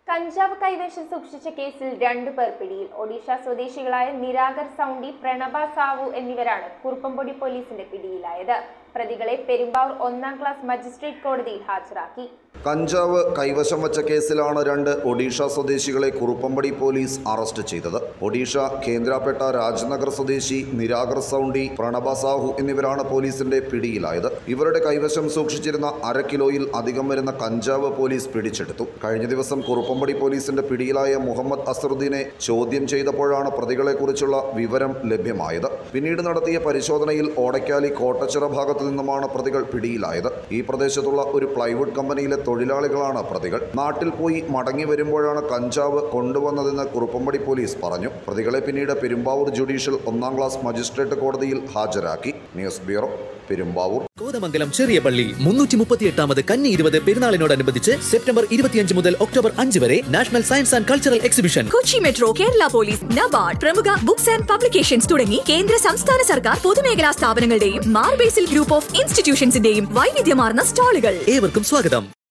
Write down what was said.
കഞ്ചാവ് കൈവശം സൂക്ഷിച്ച കേസിൽ രണ്ടു പേർ പിടിയിൽ ഒഡീഷ സ്വദേശികളായ നിരാഗർ സൗണ്ടി പ്രണബ സാവു എന്നിവരാണ് കുറുപ്പംപൊടി പോലീസിന്റെ പിടിയിലായത് പ്രതികളെ പെരുമ്പാവൂർ ഒന്നാം ക്ലാസ് മജിസ്ട്രേറ്റ് കോടതിയിൽ ഹാജരാക്കി കഞ്ചാവ് കൈവശം വച്ച കേസിലാണ് രണ്ട് ഒഡീഷ സ്വദേശികളെ കുറുപ്പമ്പടി പോലീസ് അറസ്റ്റ് ചെയ്തത് ഒഡീഷ കേന്ദ്രാപേട്ട രാജ്നഗർ സ്വദേശി നിരാഗർ സൗണ്ടി പ്രണബ സാഹു എന്നിവരാണ് പോലീസിന്റെ പിടിയിലായത് ഇവരുടെ കൈവശം സൂക്ഷിച്ചിരുന്ന അര കിലോയിൽ അധികം വരുന്ന കഞ്ചാവ് പോലീസ് പിടിച്ചെടുത്തു കഴിഞ്ഞ ദിവസം കുറുപ്പമ്പടി പോലീസിന്റെ പിടിയിലായ മുഹമ്മദ് അസറുദ്ദീനെ ചോദ്യം ചെയ്തപ്പോഴാണ് പ്രതികളെക്കുറിച്ചുള്ള വിവരം ലഭ്യമായത് പിന്നീട് നടത്തിയ പരിശോധനയിൽ ഓടക്കാലി കോട്ടച്ചിറ ഭാഗത്തു നിന്നുമാണ് പ്രതികൾ പിടിയിലായത് ഈ പ്രദേശത്തുള്ള ഒരു പ്ലൈവുഡ് കമ്പനിയിലെ തൊഴിലാളികളാണ് പ്രതികൾ നാട്ടിൽ പോയി മടങ്ങി വരുമ്പോഴാണ് കഞ്ചാവ് കൊണ്ടുവന്നതെന്ന് കുറുപ്പമ്പടി പോലീസ് പറഞ്ഞു പ്രതികളെ പിന്നീട് പെരുമ്പാവൂർ ജുഡീഷ്യൽ ഒന്നാം ക്ലാസ് മജിസ്ട്രേറ്റ് കോടതിയിൽ ഹാജരാക്കി ന്യൂസ് ബ്യൂറോ പെരുമ്പാവൂർ കോതമംഗലം ചെറിയ പള്ളി മുന്നൂറ്റി മുപ്പത്തി എട്ടാമത് കന്നി ഇരുപത് പെരുന്നാളിനോടനുബന്ധിച്ച് സെപ്റ്റംബർ ഇരുപത്തിയഞ്ച് മുതൽ ഒക്ടോബർ അഞ്ച് വരെ national science and cultural exhibition Kochi metro Kerala police NABARD പ്രമുഖ ബുക്സ് ആൻഡ് പബ്ലിക്കേഷൻസ് തുടങ്ങി കേന്ദ്ര സംസ്ഥാന സർക്കാർ പൊതുമേഖലാ സ്ഥാപനങ്ങളുടെയും മാർബേസിൽ ഗ്രൂപ്പ് ഓഫ് ഇൻസ്റ്റിറ്റ്യൂഷൻസിന്റെയും വൈവിധ്യമാർന്ന സ്റ്റാളുകൾ ഏവർക്കും സ്വാഗതം